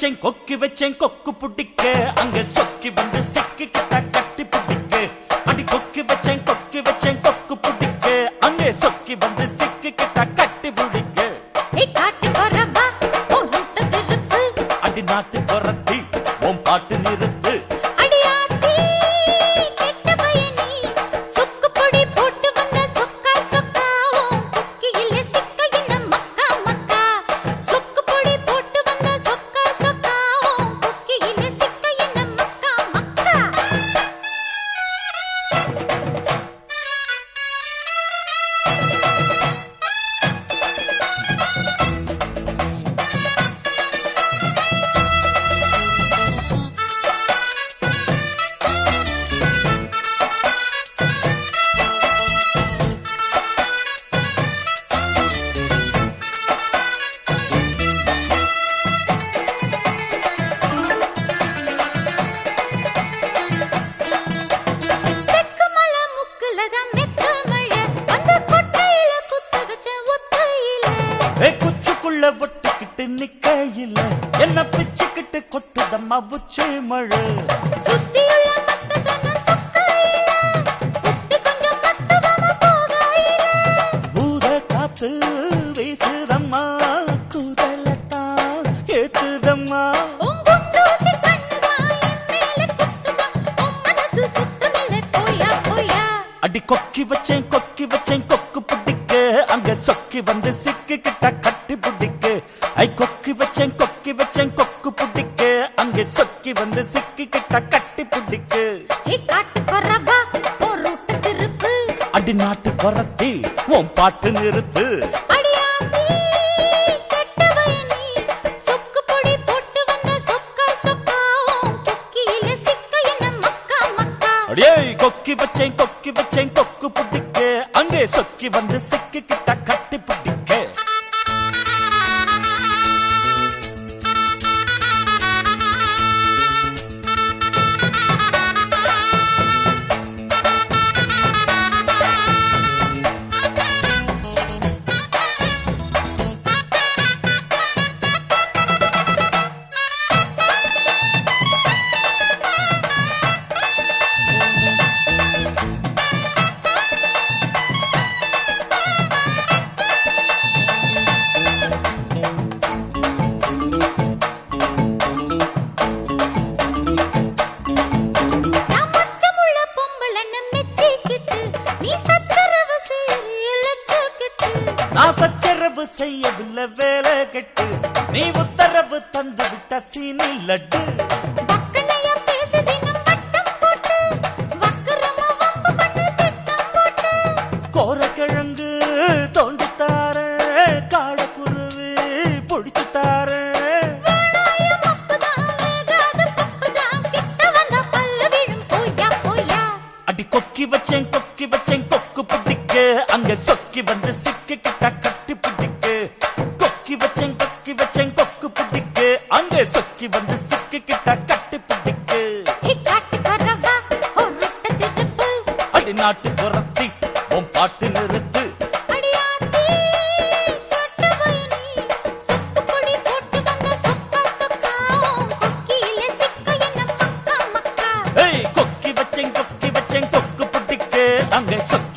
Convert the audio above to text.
வச்சேன் கொக்கி வச்சேன் கொக்கு புடிக்க அங்க சொக்கி வந்து சிக்கி கிட்ட கட்டி புடிக்க அடி கொக்கி வச்சேன் கொக்கி வச்சேன் கொக்கு புடிக்க அங்கே சொக்கி வந்து சிக்கி கிட்ட கட்டி புடிக்க ஏய் காட்டு கொரவா ஓ ரூட்ட திருப்பு அடி நாட்டு குரத்தி உன் பாட்டு நிறுத்து அடியாத்தி கெட்ட பயனி சொக்கு பொடி போட்டு வந்த சொக்கா சொக்கா உன் குக்கியில சிக்க என்ன மக்கா மக்கா சொக்கு பொடி போட்டு வந்த சொக்கா சொக்கா உன் குக்கியில சிக்க என்ன மக்கா மக்கா தெக்கு மலை முக்குல தான் மெத்த மழை அந்த கொட்டையில குத்த வச்ச ஒத்தையில ஏ குச்சுக்குள்ள ஒட்டுக்கிட்டு நிக்கையில என்ன பிச்சுக்கிட்டு கொட்டுதம்மா உச்சி மழை சுத்தியுள்ள மத்த சன்ன சொக்கையில புத்தி கொஞ்சம் மத்தவம போகையில ஊத காத்து வீசுதம்மா குதலத்தான் ஏத்துதம்மா உங்குண்டூசி கண்ணுதான் என் மேல குத்துதான் உன் மனசு சுத்தமில்லை போயா போயா அடி கொக்கி வச்சேன் கொக்கி வச்சேன் கொக்கு புடிக்க அங்க சொக்கி வந்து சிக்கி கிட்ட கட்டி புடிக்க ஐ கொக்கி வச்சேன் கொக்கி வச்சேன் கொக்கு புடிக்க அங்க சொக்கி வந்து சிக்கி கிட்ட கட்டி புடிக்க ஏ காட்டு கொரவா ஓ ரூட்ட திருப்பு அடி நாட்டு குரத்தி உன் பாட்டு நிறுத்து அடியாத்தி கெட்ட பயனி சொக்கு பொடி போட்டு வந்த சொக்கா சொக்கா உன் குக்கியில சிக்க என்ன மக்கா மக்கா அடியே கொக்கி வச்சேன் கொக்கி வச்சேன் கொக்கு புடிக்க அங்கே சொக்கி வந்து சிக்கி கிட்ட கட்டி புடிக்க நான் மச்சமுள்ள பொம்பளைன்னு மெச்சிக்கிட்டு, நீ சச்சரவு செய்றிய லட்சக்கிட்டு. நான் சச்சரவு செய்யவில்லை வேலை கெட்டு நீ உத்தரவு தந்து விட்ட சீனி லட்டு வக்கனையா பேசி தினம் வட்டம் போட்டு, வக்கரமா வம்பு பண்ணு திட்டம் போட்டு. கோரக்கிழங்கு தோண்டித்தார காடக்குருவி பொடிச்சுத்தார வேலாயம் அப்புதான், வேகாத பப்புதான், கிட்ட வந்தா பல்லு விழும். போயா, போயா. அடி கொக்கி வச்சேன் கொக்கி வச்சேன் கொக்கு புடிக்க அங்க சொக்கி வந்து சிக்கி கிட்ட கட்டி புடிக்க கொக்கி வச்சேன் கொக்கி வச்சேன் கொக்கு புடிக்க அங்க சொக்கி வந்து சிக்கி கிட்ட கட்டி புடிக்க ஏ காட்டுக்காரவா, ஒரு ரொட்ட திருப்பு. அடி நாட்டு குரத்தி உன் பாட்டு நிறுத்து அடியாத்தி, கெட்ட பயனி, சொக்கு பொடி போட்டு வந்த சொக்கா சொக்கா, உன் கொக்கியில சிக்க என்ன மக்கா மக்கா ஏய் கொக்கி வச்சேன் கொக்கி வச்சேன் கொக்கு புடிக்க அங்க சொக்கி